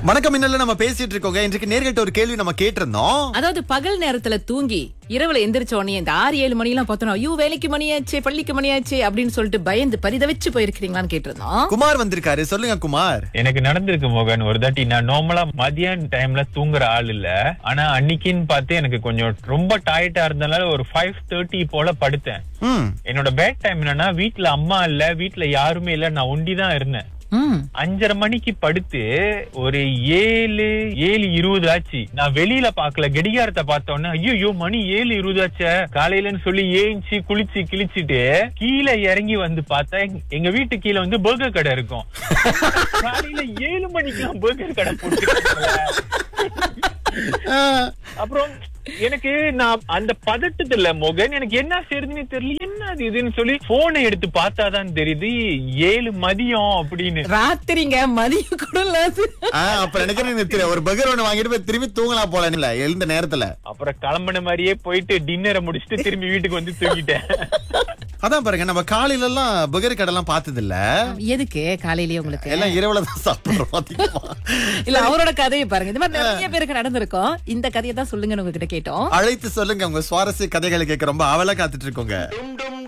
வணக்கம் இன்னல நம்ம பேசிட்டு இருக்கோங்க இன்றைக்கு நேர்கிட்ட ஒரு கேள்வி நம்ம கேட்டிருந்தோம் அதாவது பகல் நேரத்துல தூங்கி இரவுல எந்திரிச்ச உடனே இந்த ஆறு ஏழு மணி எல்லாம் பார்த்தோம் ஐயோ வேலைக்கு மணியாச்சே பள்ளிக்கு மணியாச்சே அப்படின்னு சொல்லிட்டு பயந்து பரிதவிச்சு போயிருக்கிறீங்களான்னு கேட்டிருந்தோம் குமார் வந்திருக்காரு சொல்லுங்க குமார் எனக்கு நடந்திருக்கு மோகன் ஒரு தாட்டி நான் நார்மலா மதியான டைம்ல தூங்குற ஆள் இல்ல ஆனா அன்னைக்குன்னு பார்த்து எனக்கு கொஞ்சம் ரொம்ப டயர்டா இருந்தனால ஒரு ஃபைவ் தேர்ட்டி போல படுத்தேன் ம் என்னோட பேட் டைம் என்னன்னா வீட்ல அம்மா இல்ல வீட்ல யாருமே இல்ல நான் ஒண்டி தான் இருந்தேன் ம். அஞ்சரை மணிக்கு படுத்து ஒரு ஏழு ஏழு இருபது ஆச்சு நான் வெளியில பாக்கல கடிகாரத்தை பார்த்த உடனே ஐயோ மணி ஏழு இருபது ஆச்சே காலையிலன்னு சொல்லி ஏஞ்சி குளிச்சு கிழிச்சிட்டு கீழே இறங்கி வந்து பார்த்தா எங்க- எங்க வீட்டு கீழே வந்து பர்கர் கடை இருக்கும் காலையில ஏழு மணிக்கெல்லாம் பர்கர் கடை போட்டு அப்புறம் எனக்கு நான் அந்த பதட்டத்துல மோகன் எனக்கு என்ன செய்யறதுன்னு தெரியல என்ன அது இதுன்னு சொல்லி போனை எடுத்து பார்த்தாதான் தெரியுது ஏழு மதியம் அப்படின்னு ராத்திரிங்க மதியம் கூட இல்லாது ஆ, அப்ப நினைக்கிறேன் நீங்க திரு- ஒரு பகர் ஒண்ணு வாங்கிட்டு போய் திரும்பி தூங்கலாம் போல இல்ல எழுந்த நேரத்துல அப்புறம் கிளம்பின மாதிரியே போயிட்டு டின்னரை முடிச்சுட்டு திரும்பி வீட்டுக்கு வந்து தூங்கிட்டேன் அதான் பாருங்க நம்ம காலையில எல்லாம் பகர் கடை எல்லாம் பார்த்தது இல்ல எதுக்கு காலையிலேயே உங்களுக்கு எல்லாம் இரவுல தான் சாப்பிடுறோம் அதிகமா. இல்ல அவரோட கதையை பாருங்க இந்த மாதிரி நிறைய பேருக்கு நடந்திருக்கும் இந்த கதையை தான் சொல்லுங்கன்னு உங்ககிட்ட கேட்டோம் அழைத்து சொல்லுங்க உங்க சுவாரஸ்ய கதைகளை கேட்க ரொம்ப அவலா காத்துட்டு இருக்கோங்க